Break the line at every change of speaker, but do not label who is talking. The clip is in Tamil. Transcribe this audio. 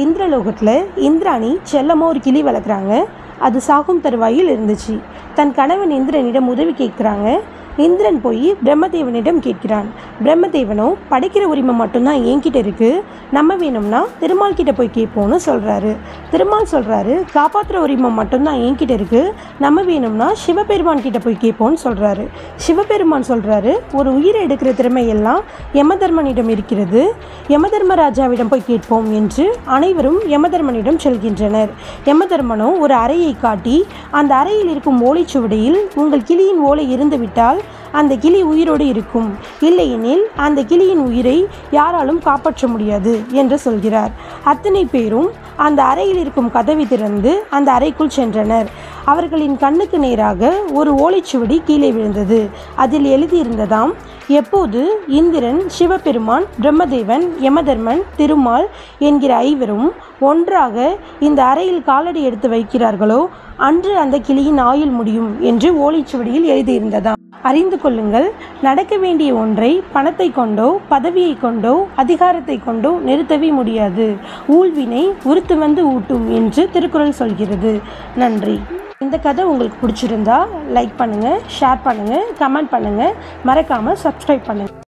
இந்திரலோகத்தில் இந்திராணி செல்லமாக ஒரு கிளி வளர்க்குறாங்க அது சாகும் தருவாயில் இருந்துச்சு தன் கணவன் இந்திரனிடம் உதவி கேட்குறாங்க இந்திரன் போய் பிரம்மதேவனிடம் கேட்கிறான் பிரம்மதேவனோ படைக்கிற உரிமை மட்டும்தான் என்கிட்ட இருக்கு நம்ம வேணும்னா திருமால் கிட்ட போய் கேட்போம்னு சொல்றாரு திருமால் சொல்றாரு காப்பாற்றுற உரிமை மட்டும்தான் என்கிட்ட இருக்கு நம்ம வேணும்னா சிவபெருமான் கிட்ட போய் கேட்போம்னு சொல்றாரு சிவபெருமான் சொல்றாரு ஒரு உயிரை எடுக்கிற திறமை எல்லாம் யமதர்மனிடம் இருக்கிறது யமதர்மராஜாவிடம் போய் கேட்போம் என்று அனைவரும் யமதர்மனிடம் செல்கின்றனர் யமதர்மனோ ஒரு அறையை காட்டி அந்த அறையில் இருக்கும் ஓலைச்சுவடியில் உங்கள் கிளியின் ஓலை இருந்துவிட்டால் அந்த கிளி உயிரோடு இருக்கும் இல்லையெனில் அந்த கிளியின் உயிரை யாராலும் காப்பாற்ற முடியாது என்று சொல்கிறார் அத்தனை பேரும் அந்த அறையில் இருக்கும் கதவை திறந்து அந்த அறைக்குள் சென்றனர் அவர்களின் கண்ணுக்கு நேராக ஒரு ஓலைச்சுவடி கீழே விழுந்தது அதில் எழுதியிருந்ததாம் எப்போது இந்திரன் சிவபெருமான் பிரம்மதேவன் யமதர்மன் திருமால் என்கிற ஐவரும் ஒன்றாக இந்த அறையில் காலடி எடுத்து வைக்கிறார்களோ அன்று அந்த கிளியின் ஆயுள் முடியும் என்று ஓலைச்சுவடியில் எழுதியிருந்ததாம் அறிந்து கொள்ளுங்கள் நடக்க வேண்டிய ஒன்றை பணத்தை கொண்டோ பதவியை கொண்டோ அதிகாரத்தை கொண்டோ நிறுத்தவே முடியாது ஊழ்வினை உறுத்து வந்து ஊட்டும் என்று திருக்குறள் சொல்கிறது நன்றி இந்த கதை உங்களுக்கு பிடிச்சிருந்தா லைக் பண்ணுங்கள் ஷேர் பண்ணுங்கள் கமெண்ட் பண்ணுங்கள் மறக்காமல் சப்ஸ்கிரைப் பண்ணுங்கள்